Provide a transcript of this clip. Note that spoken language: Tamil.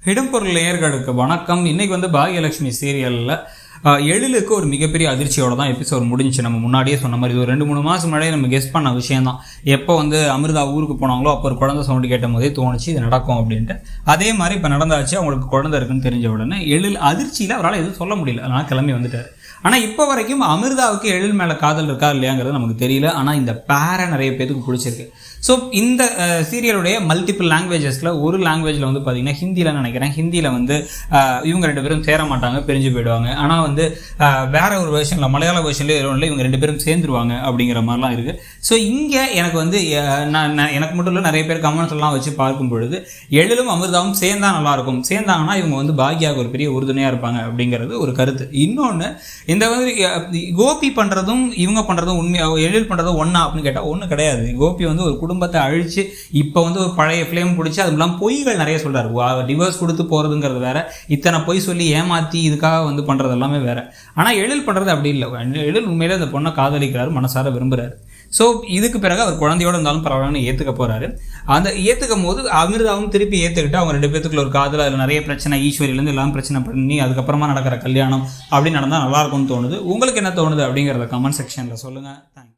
இடம்பொருள் நேயர்களுக்கு வணக்கம் இன்னைக்கு வந்து பாகியலட்சுமி சீரியலில் எழிலுக்கு ஒரு மிகப்பெரிய அதிர்ச்சியோட தான் எபிசோட் முடிஞ்சுச்சு நம்ம முன்னாடியே சொன்ன மாதிரி இது ஒரு ரெண்டு மூணு மாதம் முன்னாடியே நம்ம கெஸ் பண்ண விஷயம் தான் எப்போ வந்து அமிர்தா ஊருக்கு போனாங்களோ அப்போ ஒரு குழந்தை சவுண்டு கேட்ட போதே தோணுச்சு இது நடக்கும் அப்படின்ட்டு அதே மாதிரி இப்போ நடந்தாச்சு அவங்களுக்கு குழந்தை இருக்குன்னு தெரிஞ்ச உடனே எழில் அதிர்ச்சியில் அவரால் எதுவும் சொல்ல முடியல அதனால் கிளம்பி வந்துட்டார் ஆனால் இப்போ வரைக்கும் அமிர்தாவுக்கு எழில் மேலே காதல் இருக்கா இல்லையாங்கிறது நமக்கு தெரியல ஆனால் இந்த பேரை நிறைய பேருக்கு பிடிச்சிருக்கு ஸோ இந்த சீரியலுடைய மல்டிபிள் லாங்குவேஜஸில் ஒரு லாங்குவேஜில் வந்து பார்த்தீங்கன்னா ஹிந்தியில் நினைக்கிறேன் ஹிந்தியில் வந்து அஹ், இவங்க ரெண்டு பேரும் சேர மாட்டாங்க பிரிஞ்சு போயிடுவாங்க ஆனால் வந்து அஹ், வேற ஒரு வெர்ஷனில் மலையாள வெர்ஷன்லேயே இல்லை இவங்க ரெண்டு பேரும் சேர்ந்துருவாங்க அப்படிங்கிற மாதிரிலாம் இருக்குது ஸோ இங்கே எனக்கு வந்து அஹ், நான் நான் எனக்கு மட்டும் இல்லை நிறைய பேர் கமெண்ட்ஸ் எல்லாம் வச்சு பார்க்கும் பொழுது எழிலும் அமிர்தாவும் சேர்ந்தா நல்லா இருக்கும் சேர்ந்தாங்கன்னா இவங்க வந்து பாக்யாவுக்கு ஒரு பெரிய உறுதுணையாக இருப்பாங்க அப்படிங்கிறது ஒரு கருத்து இன்னொன்று இந்த மாதிரி அஹ், கோபி பண்ணுறதும் இவங்க பண்ணுறதும் உண்மையாக எழில் பண்ணுறதும் ஒன்றா அப்படின்னு கேட்டால் ஒன்றும் கிடையாது கோபி வந்து ஒரு குடும்பத்தை அழிச்சு இப்போ வந்து ஒரு பழைய ஃப்ளேம் பிடிச்சி அது இல்லாமல் பொய்கள் நிறைய சொல்கிறார் டிவோர்ஸ் கொடுத்து போகிறதுங்கிறது வேற இத்தனை பொய் சொல்லி ஏமாற்றி இதுக்காக வந்து பண்ணுறது எல்லாமே வேற ஆனால் எழில் பண்ணுறது அப்படி இல்லை எழில் உண்மையிலே அந்த பொண்ணை காதலிக்கிறாரு மனசார விரும்புகிறாரு ஸோ இதுக்கு பிறகு அவர் குழந்தையோட இருந்தாலும் பரவாயில்லன்னு ஏற்றுக்க போறாரு அந்த ஏற்றுக்கும் போது அமிர்தாவும் திருப்பி ஏற்றுக்கிட்டு அவங்க ரெண்டு பேத்துக்குள்ள ஒரு காதல் அதில் நிறைய பிரச்சனை ஈஸ்வரியிலேருந்து எல்லாம் பிரச்சனை பண்ணி அதுக்கப்புறமா நடக்கிற கல்யாணம் அப்படி நடந்தால் நல்லா இருக்கும்னு தோணுது உங்களுக்கு என்ன தோணுது அப்படிங்கிறத கமெண்ட் செக்ஷனில் சொல்லுங்கள் தேங்க்ஸ்